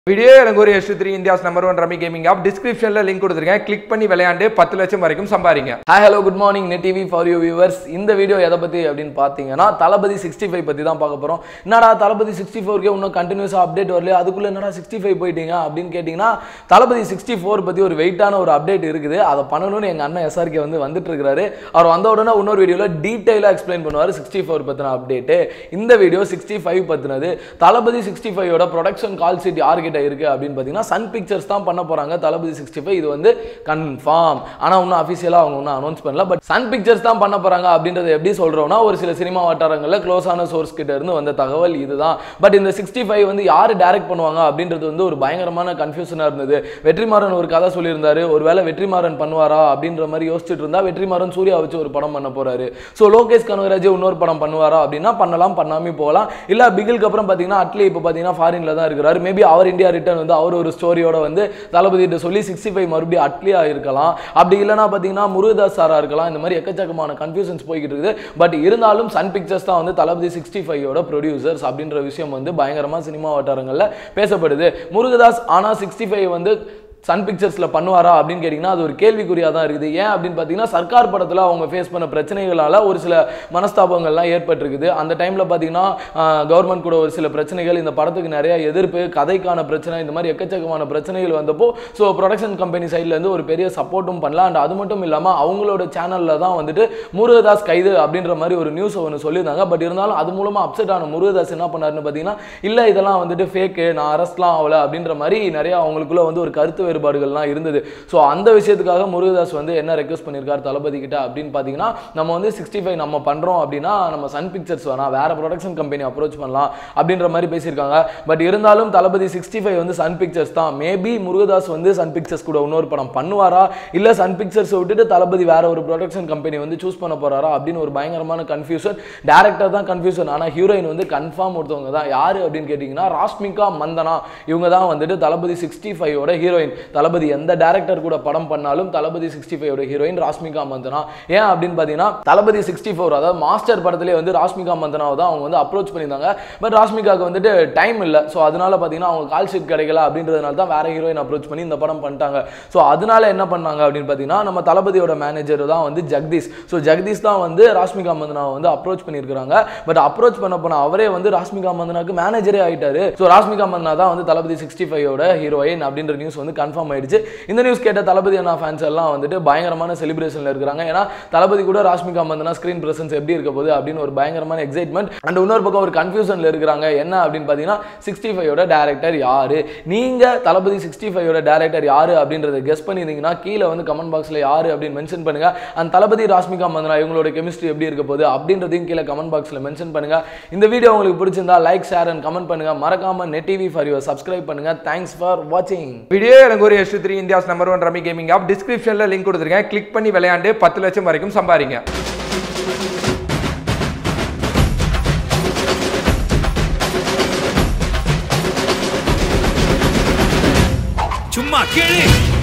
video எனக்கு ஒரு S three India's number one rummy gaming app டிஸ்கிரிப்ஷனில் லிங்க் கொடுத்துருக்கேன் கிளிக் பண்ணி விளையாண்டு பத்து லட்சம் வரைக்கும் சம்பாதிங்க hi hello good morning net TV for you viewers இந்த வீடியோ எதை பற்றி அப்படின்னு பார்த்தீங்கன்னா தளபதி சிக்ஸ்டி ஃபைவ் பற்றி தான் பார்க்க போகிறோம் என்னடா தளபதி சிக்ஸ்டி ஃபோர்க்கே இன்னும் கண்டினியூஸாக அப்டேட் வரல அதுக்குள்ளே என்னடா சிக்ஸ்டி ஃபைவ் போயிட்டீங்க அப்படின்னு கேட்டிங்கன்னா தளபதி சிக்ஸ்டி ஃபோர் பற்றி ஒரு வெயிட்டான ஒரு அப்டேட் இருக்குது அதை பண்ணணும்னு எங்கள் அண்ணன் எஸ்ஆர்கே வந்து வந்துட்டு இருக்காரு அவர் வந்த உடனே இன்னொரு வீடியோவில் டீட்டெயிலாக எக்ஸ்பிளைன் பண்ணுவார் சிக்ஸ்டி ஃபோர் பற்றின அப்டேட்டு இந்த வீடியோ சிக்ஸ்டி ஃபைவ் பற்றினது தளபதி சிக்ஸ்டி ஃபைவோட ப்ரொடக்ஷன் கால் சீட் யார்கிட்ட இருக்குது அப்படின்னு பார்த்தீங்கன்னா சன் பிக்சர்ஸ் தான் பண்ண போகிறாங்க தளபதி சிக்ஸ்டி ஃபைவ் இது வந்து கன்ஃபார்ம் ஆனால் இன்னும் அஃபிஷியலாக அவங்க இன்னும் அனௌன்ஸ் பண்ணல பட் சன் பிக்சர்ஸ் தான் பண்ண போகிறாங்க அப்படின்றத எப்படி சொல்கிறோம்னா ஒரு சில சினிமா வட்டாரங்களில் க்ளோஸான சோர்ஸ் கிட்ட இருந்து வந்த தகவல் இதுதான் பட் இந்த சிக்ஸ்டி ஃபைவ் வந்து யார் டைரக்ட் பண்ணுவாங்க அப்படின்றது வந்து ஒரு பயங்கரமான கன்ஃபியூஷனாக இருந்தது வெற்றிமாறன் ஒரு கதை சொல்லியிருந்தாரு ஒருவேளை வெற்றிமாறன் பண்ணுவாரா அப்படின்ற மாதிரி யோசிச்சுட்டு இருந்தா வெற்றிமாறன் சூர்யா வச்சு ஒரு படம் பண்ண போறாரு ஸோ லோகேஷ் கனகராஜ் இன்னொரு படம் பண்ணுவாரா அப்படின்னா பண்ணலாம் பண்ணாமே போகலாம் இல்லை பிகிலுக்கு அப்புறம் பார்த்தீங்கன்னா அட்லி இப்போ பார்த்தீங்கன்னா ஃபாரின்ல தான் இருக்கிறாரு மேபி அவர் இந்தியா ரிட்டர்ன் வந்து அவர் ஒரு ஸ்டோரியோட வந்து தளபதிட்ட சொல்லி சிக்ஸ்டி ஃபைவ் மறுபடியும் அட்லியா இருக்கலாம் அப்படி இல்லைன்னா பார்த்தீங்கன்னா முருகதாஸ் சாரா இருக்கலாம் இந்த மாதிரி எக்கச்சக்கமான கன்ஃபியூஷன்ஸ் போய்கிட்டு இருக்குது பட் இருந்தாலும் சன் பிக்சர்ஸ் தான் வந்து தளபதி சிக்ஸ்டி ஃபைவோட ப்ரொடியூசர்ஸ் அப்படின்ற விஷயம் வந்து பயங்கரமாக சினிமா வட்டாரங்களில் பேசப்படுது முருகதாஸ் ஆனால் சிக்ஸ்டி ஃபைவ் வந்து சன் பிக்சர்ஸில் பண்ணுவாரா அப்படின்னு கேட்டிங்கன்னா அது ஒரு கேள்விக்குறியாக தான் இருக்குது ஏன் அப்படின்னு பார்த்தீங்கன்னா சர்க்கார் படத்தில் அவங்க ஃபேஸ் பண்ண பிரச்சனைகளால் ஒரு சில மனஸ்தாபங்கள்லாம் ஏற்பட்டிருக்குது அந்த டைமில் பார்த்தீங்கன்னா கவர்மெண்ட் கூட ஒரு சில பிரச்சனைகள் இந்த படத்துக்கு நிறைய எதிர்ப்பு கதைக்கான பிரச்சனை இந்த மாதிரி எக்கச்சக்கமான பிரச்சனைகள் வந்தப்போ ஸோ ப்ரொடக்ஷன் கம்பெனி சைட்லேருந்து ஒரு பெரிய சப்போர்ட்டும் பண்ணலாம் அண்ட் அது மட்டும் இல்லாமல் அவங்களோட சேனலில் தான் வந்துட்டு முருகதாஸ் கைது அப்படின்ற மாதிரி ஒரு நியூஸ் ஒன்று சொல்லியிருந்தாங்க பட் இருந்தாலும் அது மூலமாக அப்செட் ஆன முருகதாஸ் என்ன பண்ணாருன்னு பார்த்தீங்கன்னா இல்லை இதெல்லாம் வந்துட்டு ஃபேக்கு நான் அரெஸ்ட்லாம் ஆகல அப்படின்ற மாதிரி நிறைய அவங்களுக்குள்ள வந்து ஒரு கருத்து வேறுபாடுகள்லாம் இருந்தது ஸோ அந்த விஷயத்துக்காக முருகதாஸ் வந்து என்ன ரெக்வஸ்ட் பண்ணியிருக்காரு தளபதி கிட்ட அப்படின்னு பார்த்தீங்கன்னா நம்ம வந்து சிக்ஸ்டி ஃபைவ் நம்ம பண்ணுறோம் அப்படின்னா நம்ம சன் பிக்சர்ஸ் வேணாம் வேற ப்ரொடக்ஷன் கம்பெனி அப்ரோச் பண்ணலாம் அப்படின்ற மாதிரி பேசியிருக்காங்க பட் இருந்தாலும் தளபதி சிக்ஸ்டி ஃபைவ் வந்து சன் பிக்சர்ஸ் தான் மேபி முருகதாஸ் வந்து சன் பிக்சர்ஸ் கூட இன்னொரு படம் பண்ணுவாரா இல்லை சன் பிக்சர்ஸ் விட்டுட்டு தளபதி வேற ஒரு ப்ரொடக்ஷன் கம்பெனி வந்து சூஸ் பண்ண போறாரா அப்படின்னு ஒரு பயங்கரமான கன்ஃபியூஷன் டேரக்டர் தான் கன்ஃபியூஷன் ஆனால் ஹீரோயின் வந்து கன்ஃபார்ம் ஒருத்தவங்க தான் யாரு அப்படின்னு கேட்டிங்கன்னா ராஷ்மிகா மந்தனா இவங்க தான் வந்துட்டு தளபதி சிக்ஸ்டி ஃபைவோட ஹீரோயின் தளபதி எந்த டேரக்டர் கூட படம் பண்ணாலும் தளபதி சிக்ஸ்டி ஃபைவோட ஹீரோயின் ராஷ்மிகா மந்தனா ஏன் அப்படின்னு பார்த்தீங்கன்னா தளபதி சிக்ஸ்டி ஃபோர் அதாவது மாஸ்டர் படத்திலே வந்து ராஷ்மிகா மந்தனாவை தான் அவங்க வந்து அப்ரோச் பண்ணியிருந்தாங்க பட் ராஷ்மிகாவுக்கு வந்துட்டு டைம் இல்லை ஸோ அதனால பார்த்தீங்கன்னா அவங்க கால் ஷீட் கிடைக்கல அப்படின்றதுனால தான் வேற ஹீரோயின் அப்ரோச் பண்ணி இந்த படம் பண்ணிட்டாங்க ஸோ அதனால என்ன பண்ணாங்க அப்படின்னு பார்த்தீங்கன்னா நம்ம தளபதியோட மேனேஜர் தான் வந்து ஜெகதீஷ் ஸோ ஜெகதீஷ் தான் வந்து ராஷ்மிகா மந்தனாவை வந்து அப்ரோச் பண்ணியிருக்காங்க பட் அப்ரோச் பண்ண போன அவரே வந்து ராஷ்மிகா மந்தனாக்கு மேனேஜரே ஆயிட்டாரு ஸோ ராஷ்மிகா மந்தனா தான் வந்து தளபதி சிக்ஸ்டி ஃபைவோட ஹீரோயின் அப்படின்ற நியூஸ் வந்து கன்ஃபார்ம் ஆயிடுச்சு இந்த நியூஸ் கேட்ட தளபதி அண்ணா ஃபேன்ஸ் எல்லாம் வந்துட்டு பயங்கரமான செலிப்ரேஷன்ல இருக்கிறாங்க ஏன்னா தளபதி கூட ராஷ்மிகா மந்தனா ஸ்கிரீன் பிரசன்ஸ் எப்படி இருக்க போகுது அப்படின்னு ஒரு பயங்கரமான எக்ஸைட்மெண்ட் அண்ட் இன்னொரு பக்கம் ஒரு கன்ஃபியூஷன்ல இருக்கிறாங்க என்ன அப்படின்னு பார்த்தீங்கன்னா சிக்ஸ்டி ஃபைவோட டேரக்டர் யாரு நீங்க தளபதி சிக்ஸ்டி ஃபைவோட டேரக்டர் யாரு அப்படின்றத கெஸ் பண்ணியிருந்தீங்கன்னா கீழே வந்து கமெண்ட் பாக்ஸ்ல யாரு அப்படின்னு மென்ஷன் பண்ணுங்க அந்த தளபதி ராஷ்மிகா மந்தனா இவங்களோட கெமிஸ்ட்ரி எப்படி இருக்க போகுது அப்படின்றதையும் கீழே கமெண்ட் பாக்ஸ்ல மென்ஷன் பண்ணுங்க இந்த வீடியோ உங்களுக்கு பிடிச்சிருந்தா லைக் ஷேர் அண்ட் கமெண்ட் பண்ணுங்க மறக்காம net TV for you subscribe பண்ணுங்க தேங்க்ஸ் ஃபார் வாட்சிங் வீடியோ எனக்கு ஒரு S three India's number one rummy gaming app டிஸ்கிரிப்ஷனில் லிங்க் கொடுத்துருக்கேன் கிளிக் பண்ணி விளையாண்டு பத்து லட்சம் வரைக்கும் சம்பாதிங்க சும்மா கேளு